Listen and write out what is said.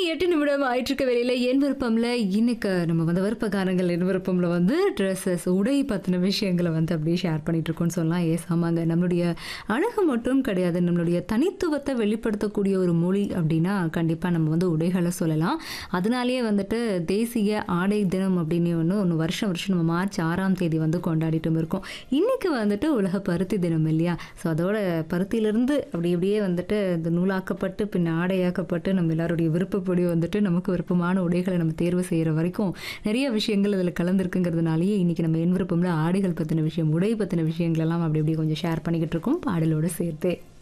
எட்டு நிமிடம் ஆயிட்டு இருக்க வேலையில என் விருப்பம்ல இன்னைக்கு நம்ம வந்து விருப்பக்காரங்கள் என் விருப்பம்ல வந்து ட்ரெஸ்ஸஸ் உடை பத்தின விஷயங்களை வந்து அப்படியே ஷேர் பண்ணிட்டு இருக்கோம்னு சொல்லலாம் ஏஸ் ஆமாங்க நம்மளுடைய அழகு மட்டும் கிடையாது நம்மளுடைய தனித்துவத்தை வெளிப்படுத்தக்கூடிய ஒரு மொழி அப்படின்னா கண்டிப்பா நம்ம வந்து உடைகளை சொல்லலாம் அதனாலேயே வந்துட்டு தேசிய ஆடை தினம் அப்படின்னு ஒன்று ஒன்று வருஷம் வருஷம் நம்ம மார்ச் ஆறாம் தேதி வந்து கொண்டாடிட்டு இருக்கோம் இன்னைக்கு வந்துட்டு உலக பருத்தி தினம் இல்லையா ஸோ அதோட பருத்தியிலிருந்து அப்படி இப்படியே வந்துட்டு இந்த நூலாக்கப்பட்டு பின் ஆடையாக்கப்பட்டு நம்ம எல்லாருடைய விருப்பப்படி வந்துட்டு நமக்கு விருப்பமான உடைகளை நம்ம தேர்வு செய்கிற வரைக்கும் நிறைய விஷயங்கள் இதில் கலந்துருக்குங்கிறதுனாலேயே இன்னைக்கு நம்ம என் விருப்பம்ல ஆடைகள் பற்றின விஷயம் உடை பற்றின விஷயங்கள் எல்லாம் அப்படி இப்படி கொஞ்சம் ஷேர் பண்ணிக்கிட்டு இருக்கோம் பாடலோடு சேர்த்து